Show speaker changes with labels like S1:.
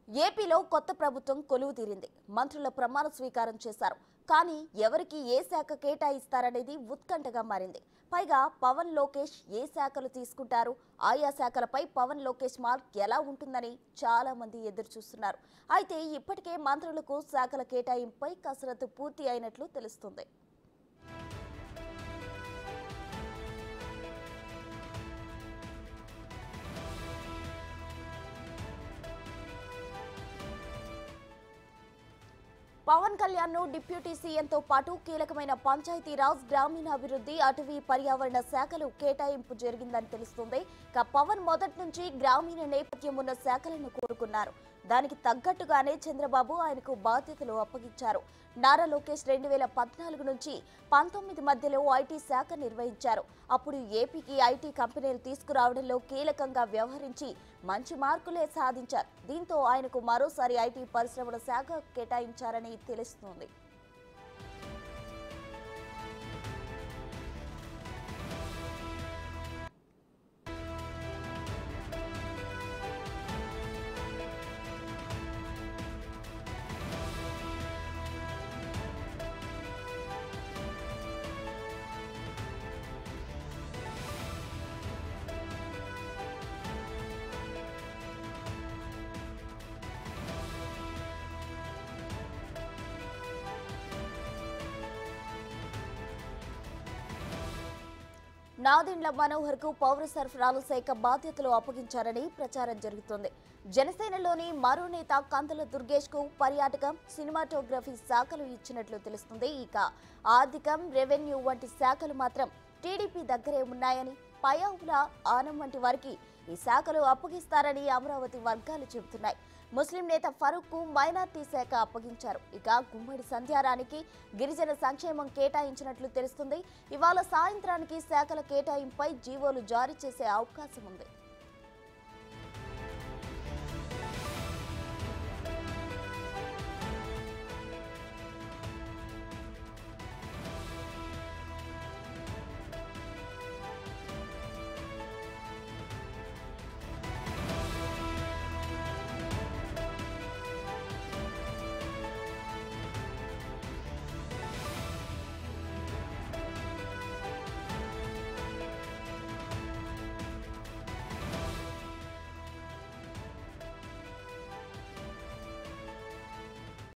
S1: ఏపీలో కొత్త ప్రభుత్వం కొలువు తీరింది మంత్రుల ప్రమాణ స్వీకారం చేశారు కానీ ఎవరికి ఏ శాఖ కేటాయిస్తారనేది ఉత్కంఠగా మారింది పైగా పవన్ లోకేష్ ఏ శాఖలు తీసుకుంటారు ఆయా శాఖలపై పవన్ లోకేష్ మార్క్ ఎలా ఉంటుందని చాలా మంది ఎదురు చూస్తున్నారు అయితే ఇప్పటికే మంత్రులకు శాఖల కేటాయింపై కసరత్తు పూర్తి అయినట్లు తెలుస్తుంది పవన్ కళ్యాణ్ ను డిప్యూటీ సీఎంతో పాటు కీలకమైన పంచాయతీరాజ్ గ్రామీణాభివృద్ధి అటవీ పర్యావరణ శాఖలు కేటాయింపు జరిగిందని తెలుస్తుంది ఇక పవన్ మొదటి నుంచి గ్రామీణ నేపథ్యం ఉన్న శాఖలను కోరుకున్నారు దానికి తగ్గట్టుగానే చంద్రబాబు ఆయనకు బాధ్యతలు అప్పగించారు నారా లోకేష్ రెండు వేల పద్నాలుగు నుంచి పంతొమ్మిది మధ్యలో ఐటీ శాఖ నిర్వహించారు అప్పుడు ఏపీకి ఐటీ కంపెనీలు తీసుకురావడంలో కీలకంగా వ్యవహరించి మంచి మార్కులే సాధించారు దీంతో ఆయనకు మరోసారి ఐటీ పరిశ్రమల శాఖ కేటాయించారని తెలుస్తోంది నాదెండ్ల మనోహర్ కు పౌర సరఫరాల శాఖ బాధ్యతలు అప్పగించారని ప్రచారం జరుగుతోంది జనసేనలోని మరో నేత కందుల దుర్గేష్ కు పర్యాటకం సినిమాటోగ్రఫీ శాఖలు ఇచ్చినట్లు తెలుస్తుంది ఇక ఆర్థికం రెవెన్యూ వంటి శాఖలు మాత్రం టీడీపీ దగ్గరే ఉన్నాయని పయావుల ఆనం వంటి వారికి ఈ శాఖలు అప్పగిస్తారని అమరావతి వర్గాలు చెబుతున్నాయి ముస్లిం నేత ఫరూక్ కు మైనార్టీ శాఖ అప్పగించారు ఇక గుమ్మడి సంధ్యారానికి గిరిజన సంక్షేమం కేటాయించినట్లు తెలుస్తుంది ఇవాళ సాయంత్రానికి శాఖల కేటాయింపై జీవోలు జారీ చేసే అవకాశం ఉంది